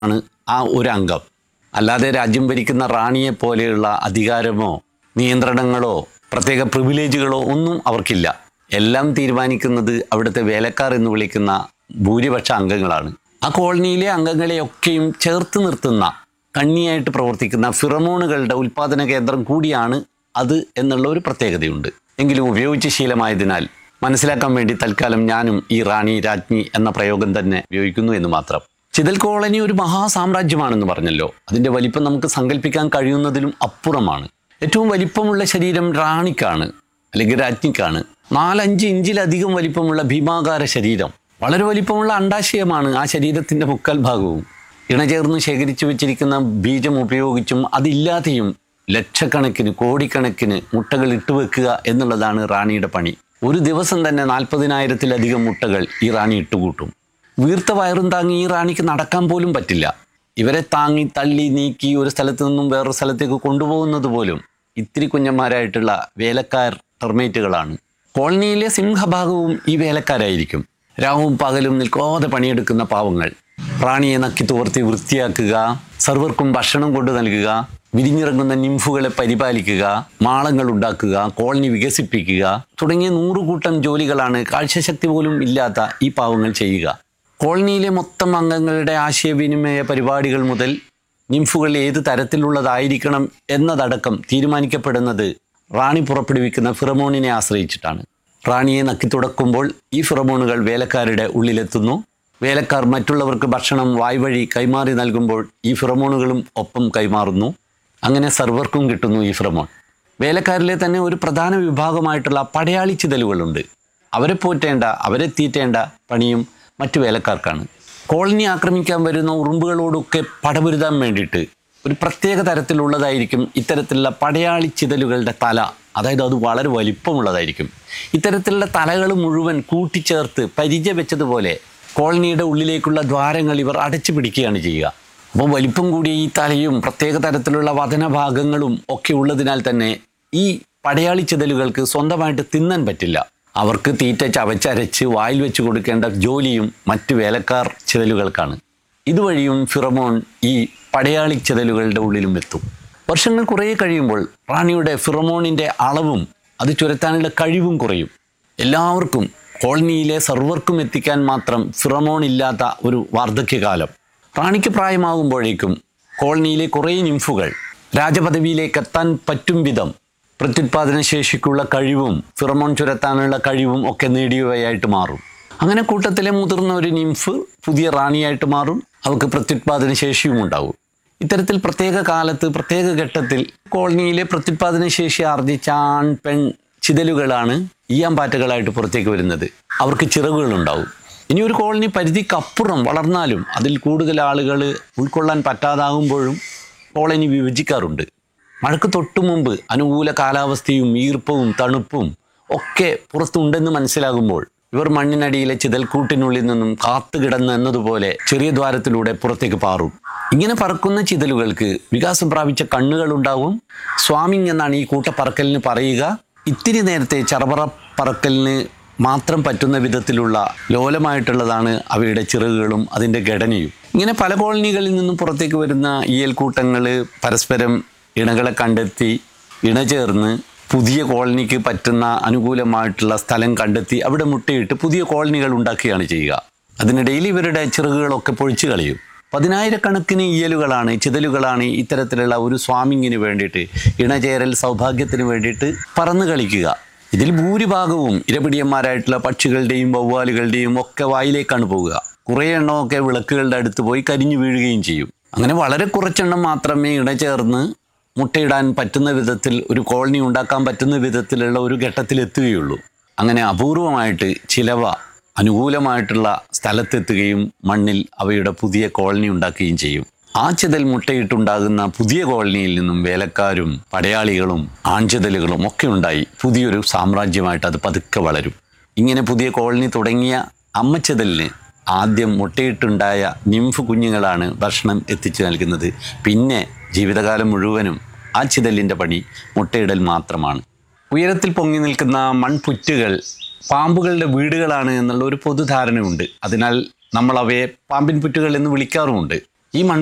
ആണ് ആ ഒരു അംഗം അല്ലാതെ രാജ്യം ഭരിക്കുന്ന റാണിയെ പോലെയുള്ള അധികാരമോ നിയന്ത്രണങ്ങളോ പ്രത്യേക പ്രിവിലേജുകളോ ഒന്നും അവർക്കില്ല എല്ലാം തീരുമാനിക്കുന്നത് അവിടുത്തെ വേലക്കാർ എന്ന് വിളിക്കുന്ന ഭൂരിപക്ഷ അംഗങ്ങളാണ് ആ കോളനിയിലെ അംഗങ്ങളെയൊക്കെയും ചേർത്ത് നിർത്തുന്ന കണ്ണിയായിട്ട് പ്രവർത്തിക്കുന്ന ഫിറമോണുകളുടെ ഉൽപാദന കേന്ദ്രം കൂടിയാണ് അത് എന്നുള്ള ഒരു പ്രത്യേകതയുണ്ട് എങ്കിലും ഉപയോഗിച്ച് ശീലമായതിനാൽ മനസ്സിലാക്കാൻ വേണ്ടി തൽക്കാലം ഞാനും ഈ റാണി രാജ്ഞി എന്ന പ്രയോഗം തന്നെ ഉപയോഗിക്കുന്നു എന്ന് മാത്രം ചിതൽ കോളനി ഒരു മഹാസാമ്രാജ്യമാണെന്ന് പറഞ്ഞല്ലോ അതിന്റെ വലിപ്പം നമുക്ക് സങ്കല്പിക്കാൻ കഴിയുന്നതിലും അപ്പുറമാണ് ഏറ്റവും വലിപ്പമുള്ള ശരീരം റാണിക്കാണ് അല്ലെങ്കിൽ രാജ്ഞിക്കാണ് നാലഞ്ച് ഇഞ്ചിലധികം വലിപ്പമുള്ള ഭീമാകാര ശരീരം വളരെ വലിപ്പമുള്ള അണ്ടാശയമാണ് ആ ശരീരത്തിന്റെ മുക്കാൽ ഭാഗവും ഇണചേർന്ന് ശേഖരിച്ചു വെച്ചിരിക്കുന്ന ബീജം ഉപയോഗിച്ചും അതില്ലാതെയും ലക്ഷക്കണക്കിന് കോടിക്കണക്കിന് മുട്ടകൾ ഇട്ടുവെക്കുക എന്നുള്ളതാണ് റാണിയുടെ പണി ഒരു ദിവസം തന്നെ നാൽപ്പതിനായിരത്തിലധികം മുട്ടകൾ ഈ റാണി ഇട്ടുകൂട്ടും വീർത്ത വയറും താങ്ങി ഈ റാണിക്ക് നടക്കാൻ പോലും പറ്റില്ല ഇവരെ താങ്ങി തള്ളി നീക്കി ഒരു സ്ഥലത്ത് നിന്നും വേറൊരു സ്ഥലത്തേക്ക് കൊണ്ടുപോകുന്നത് പോലും ഇത്തിരി കുഞ്ഞന്മാരായിട്ടുള്ള വേലക്കാർ ടെർമേറ്റുകളാണ് കോളനിയിലെ സിംഹഭാഗവും ഈ വേലക്കാരായിരിക്കും രാവും പകലും നിൽക്കാതെ പണിയെടുക്കുന്ന പാവങ്ങൾ റാണിയെ നക്കി തുവർത്തി വൃത്തിയാക്കുക സർവർക്കും ഭക്ഷണം കൊണ്ടു നൽകുക വിരിഞ്ഞിറങ്ങുന്ന നിംഫുകളെ പരിപാലിക്കുക മാളങ്ങൾ ഉണ്ടാക്കുക കോളനി വികസിപ്പിക്കുക തുടങ്ങിയ നൂറുകൂട്ടം ജോലികളാണ് കാഴ്ചശക്തി പോലും ഇല്ലാത്ത ഈ പാവങ്ങൾ ചെയ്യുക കോളനിയിലെ മൊത്തം അംഗങ്ങളുടെ ആശയവിനിമയ പരിപാടികൾ മുതൽ നിംഫുകൾ ഏത് തരത്തിലുള്ളതായിരിക്കണം എന്നതടക്കം തീരുമാനിക്കപ്പെടുന്നത് റാണി പുറപ്പെടുവിക്കുന്ന ഫിറമോണിനെ ആശ്രയിച്ചിട്ടാണ് റാണിയെ നക്കി തുടക്കുമ്പോൾ ഈ ഫിറമോണുകൾ വേലക്കാരുടെ ഉള്ളിലെത്തുന്നു വേലക്കാർ മറ്റുള്ളവർക്ക് ഭക്ഷണം വായ്വഴി കൈമാറി നൽകുമ്പോൾ ഈ ഫിറമോണുകളും ഒപ്പം കൈമാറുന്നു അങ്ങനെ സർവർക്കും കിട്ടുന്നു ഈ ഫിറമോൺ വേലക്കാരിലെ തന്നെ ഒരു പ്രധാന വിഭാഗമായിട്ടുള്ള പടയാളി ചിതലുകളുണ്ട് അവരെ പോറ്റേണ്ട അവരെ തീറ്റേണ്ട പണിയും മറ്റു വേലക്കാർക്കാണ് കോളനി ആക്രമിക്കാൻ വരുന്ന ഉറുമ്പുകളോടൊക്കെ പടപൊരുതാൻ വേണ്ടിയിട്ട് ഒരു പ്രത്യേക തരത്തിലുള്ളതായിരിക്കും ഇത്തരത്തിലുള്ള പടയാളി ചിതലുകളുടെ തല അതായത് അത് വളരെ വലിപ്പമുള്ളതായിരിക്കും ഇത്തരത്തിലുള്ള തലകൾ മുഴുവൻ കൂട്ടിച്ചേർത്ത് പരിചയ വെച്ചതുപോലെ കോളനിയുടെ ഉള്ളിലേക്കുള്ള ദ്വാരങ്ങൾ ഇവർ അടച്ചു പിടിക്കുകയാണ് ചെയ്യുക അപ്പോൾ വലിപ്പം കൂടിയ ഈ തലയും പ്രത്യേക തരത്തിലുള്ള വതനഭാഗങ്ങളും ഒക്കെ ഉള്ളതിനാൽ തന്നെ ഈ പടയാളി ചിതലുകൾക്ക് സ്വന്തമായിട്ട് തിന്നാൻ പറ്റില്ല അവർക്ക് തീറ്റ ചവച്ചരച്ച് വായിൽ വെച്ച് കൊടുക്കേണ്ട ജോലിയും മറ്റു വേലക്കാർ ചിതലുകൾക്കാണ് ഇതുവഴിയും ഫിറമോൺ ഈ പടയാളി ചിതലുകളുടെ ഉള്ളിലും എത്തും വർഷങ്ങൾ കുറേ കഴിയുമ്പോൾ റാണിയുടെ ഫിറമോണിൻ്റെ അളവും അത് ചുരത്താനുള്ള കഴിവും കുറയും എല്ലാവർക്കും കോളനിയിലെ സർവർക്കും എത്തിക്കാൻ മാത്രം ഫിറമോൺ ഇല്ലാത്ത ഒരു വാർദ്ധക്യകാലം റാണിക്ക് പ്രായമാകുമ്പോഴേക്കും കോളനിയിലെ കുറേ നിംഫുകൾ രാജപദവിയിലേക്ക് എത്താൻ പറ്റും വിധം പ്രത്യുത്പാദന ശേഷിക്കുള്ള കഴിവും ഫിറമോൺ ചുരത്താനുള്ള കഴിവും ഒക്കെ നേടിയവയായിട്ട് മാറും അങ്ങനെ കൂട്ടത്തിലെ മുതിർന്ന ഒരു നിംഫ് പുതിയ റാണിയായിട്ട് മാറും അവർക്ക് പ്രത്യുത്പാദന ശേഷിയും ഉണ്ടാവും ഇത്തരത്തിൽ പ്രത്യേക കാലത്ത് പ്രത്യേക ഘട്ടത്തിൽ കോളനിയിലെ പ്രത്യുത്പാദന ശേഷി ആർജിച്ച ആൺ പെൺ ചിതലുകളാണ് ഈയാമ്പാറ്റകളായിട്ട് പുറത്തേക്ക് വരുന്നത് അവർക്ക് ചിറകുകളുണ്ടാവും ഇനി ഒരു കോളനി പരിധിക്കപ്പുറം വളർന്നാലും അതിൽ കൂടുതൽ ആളുകൾ ഉൾക്കൊള്ളാൻ പറ്റാതാകുമ്പോഴും കോളനി വിഭജിക്കാറുണ്ട് മഴക്ക് തൊട്ടു മുമ്പ് അനുകൂല കാലാവസ്ഥയും ഈർപ്പവും തണുപ്പും ഒക്കെ പുറത്തുണ്ടെന്ന് മനസ്സിലാകുമ്പോൾ ഇവർ മണ്ണിനടിയിലെ ചിതൽക്കൂട്ടിനുള്ളിൽ നിന്നും കാത്തുകിടന്ന് എന്നതുപോലെ ചെറിയ ദ്വാരത്തിലൂടെ പുറത്തേക്ക് പാറും ഇങ്ങനെ പറക്കുന്ന ചിതലുകൾക്ക് വികാസം പ്രാപിച്ച കണ്ണുകളുണ്ടാവും സ്വാമിങ് എന്നാണ് ഈ കൂട്ടപ്പറക്കലിന് പറയുക ഇത്തിരി നേരത്തെ ചറപറ പറക്കലിന് മാത്രം പറ്റുന്ന വിധത്തിലുള്ള ലോലമായിട്ടുള്ളതാണ് അവയുടെ ചിറകുകളും അതിൻ്റെ ഘടനയും ഇങ്ങനെ പല കോളനികളിൽ നിന്നും പുറത്തേക്ക് വരുന്ന ഈയൽക്കൂട്ടങ്ങൾ പരസ്പരം ഇണകളെ കണ്ടെത്തി ഇണചേർന്ന് പുതിയ കോളനിക്ക് പറ്റുന്ന അനുകൂലമായിട്ടുള്ള സ്ഥലം കണ്ടെത്തി അവിടെ മുട്ടയിട്ട് പുതിയ കോളനികൾ ഉണ്ടാക്കുകയാണ് ചെയ്യുക അതിനിടയിൽ ഇവരുടെ ചിറകുകളൊക്കെ പൊഴിച്ചു കളയും പതിനായിരക്കണക്കിന് ഇയലുകളാണ് ചിതലുകളാണ് ഇത്തരത്തിലുള്ള ഒരു സ്വാമിങ്ങിന് വേണ്ടിയിട്ട് ഇണചേരൽ സൗഭാഗ്യത്തിന് വേണ്ടിയിട്ട് പറന്നു കളിക്കുക ഇതിൽ ഭൂരിഭാഗവും ഇരപിടിയന്മാരായിട്ടുള്ള പക്ഷികളുടെയും വവ്വാലുകളുടെയും ഒക്കെ വായിലേക്കാണ് പോവുക കുറേ എണ്ണമൊക്കെ വിളക്കുകളുടെ അടുത്ത് പോയി കരിഞ്ഞു വീഴുകയും ചെയ്യും അങ്ങനെ വളരെ കുറച്ചെണ്ണം മാത്രമേ ഇണചേർന്ന് മുട്ടയിടാൻ പറ്റുന്ന വിധത്തിൽ ഒരു കോളനി ഉണ്ടാക്കാൻ പറ്റുന്ന വിധത്തിലുള്ള ഒരു ഘട്ടത്തിലെത്തുകയുള്ളൂ അങ്ങനെ അപൂർവമായിട്ട് ചിലവ അനുകൂലമായിട്ടുള്ള സ്ഥലത്തെത്തുകയും മണ്ണിൽ അവയുടെ പുതിയ കോളനി ഉണ്ടാക്കുകയും ചെയ്യും ആ ചിതൽ മുട്ടയിട്ടുണ്ടാകുന്ന പുതിയ കോളനിയിൽ നിന്നും വേലക്കാരും പടയാളികളും ആൺചിതലുകളും ഒക്കെ ഉണ്ടായി പുതിയൊരു സാമ്രാജ്യമായിട്ട് അത് പതുക്കെ വളരും ഇങ്ങനെ പുതിയ കോളനി തുടങ്ങിയ അമ്മച്ചിതലിന് ആദ്യം മുട്ടയിട്ടുണ്ടായ നിംഫ് കുഞ്ഞുങ്ങളാണ് ഭക്ഷണം എത്തിച്ചു നൽകുന്നത് പിന്നെ ജീവിതകാലം മുഴുവനും ആ ചിതലിൻ്റെ പണി മുട്ടയിടൽ മാത്രമാണ് ഉയരത്തിൽ പൊങ്ങി നിൽക്കുന്ന മൺപുറ്റുകൾ പാമ്പുകളുടെ വീടുകളാണ് എന്നുള്ള ഒരു പൊതുധാരണയുണ്ട് അതിനാൽ നമ്മൾ അവയെ പാമ്പിൻ പുറ്റുകൾ എന്ന് വിളിക്കാറുമുണ്ട് ഈ മൺ